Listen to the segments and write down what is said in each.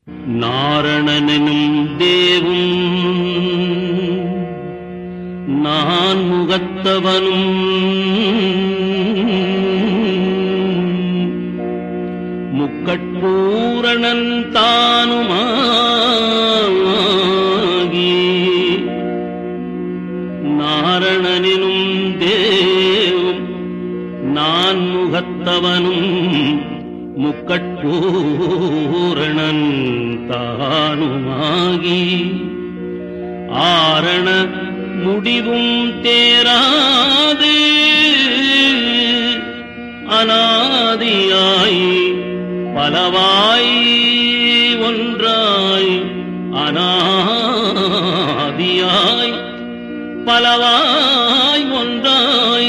நாரணனெனும் தேவும் நான் முகத்தவனும் முக்கட்பூரணன் தானுமாகி நாரணனெனும் தேவும் நான் முகத்தவனும் முக்கட்பூரணன் தானுமாகி ஆரண முடிவும் தேராது அனாதியாய் பலவாய் ஒன்றாய் அனாதியாய் பலவாய் ஒன்றாய்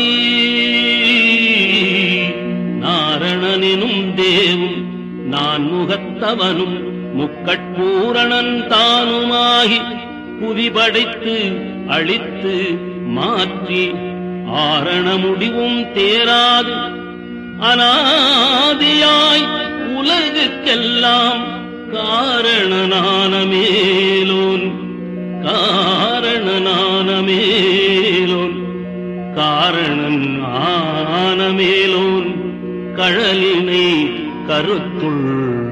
நாரணனினும் தேவும் நான் முகத்தவனும் முக்கட்பூரணன் தானுமாகி புதிபடைத்து அழித்து மாற்றி ஆரண முடிவும் தேராது அனாதியாய் உலகுக்கெல்லாம் காரணனான மேலோன் காரணனான மேலோன் காரணன் ஆன மேலோன் கழலினை கருத்துள்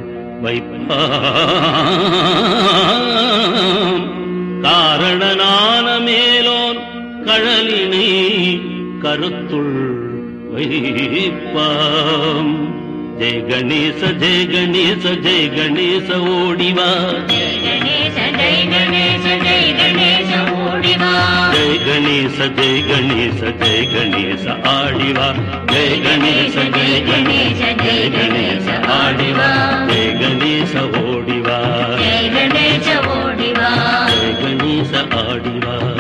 வைப்பாம் காரணனான மேலோன் கழலினை கருத்துள் வைப்பாம் ஜெய கணேச ஜெய கணேச ஜெய கணேச ஓடிவா ஜெய கணேச ஜெய கணேச ஜெய கணேச ஓடிவா ஜெய கணேச ஜெய கணேச ஜெய கணேச ஆடிவா ஜெய கணேச ஜெய கணேச ஜெய கணேச ஆடிவா ஜெய கணேச ஓடிவா ஜெய கணேச ஓடிவா ஜெய கணேச ஆடிவா